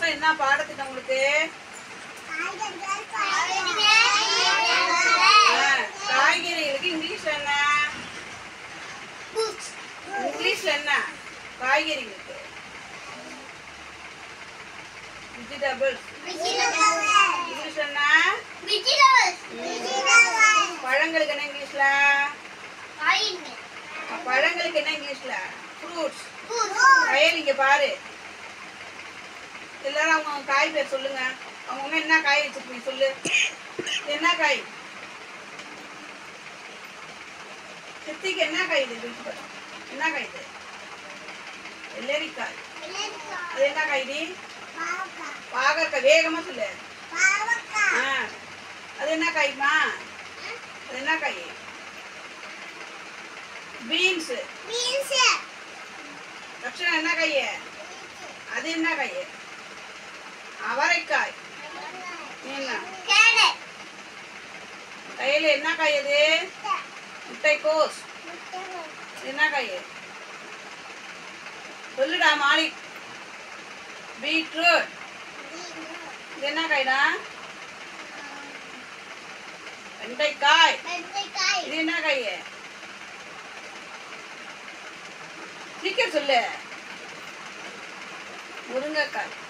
முதல்ல என்ன பாடத்திட்டம் உங்களுக்கு ஆ, காய்கறிகளுக்கு இங்கிலீஷ்ல என்ன இங்கிலீஷ்ல என்ன காய்கறிகளுக்கு வெஜிடபிள்ஸ் இங்கிலீஷ்ல என்ன பழங்களுக்கு என்ன இங்கிலீஷ்ல பழங்களுக்கு என்ன இங்கிலீஷ்ல ஃப்ரூட்ஸ் கயல் இங்க பாரு எல்லாரும் அவங்க அவங்க காய் பேர் சொல்லுங்க அவங்க என்ன காய் வச்சிருக்கீங்க சொல்லு என்ன காய் சித்திக்கு என்ன காய் இது பிரிச்சு பாரு. என்ன காய் இது வெள்ளரிக்காய் அது என்ன காய் இது பாகற்காய் வேகமா சொல்லு ஆ அது என்ன காய்மா அது என்ன காய் பீன்ஸ் லட்சணம் என்ன காய் அது என்ன காய் அவரைக்காய் என்ன கையில என்ன காய் அது முட்டைக்கோஸ் என்ன காய் சொல்லுடா மாலிக் பீட்ரூட் இது என்ன காய்டா வெண்டைக்காய் இது என்ன காய் சீக்கிரம் சொல்லு முருங்கைக்காய்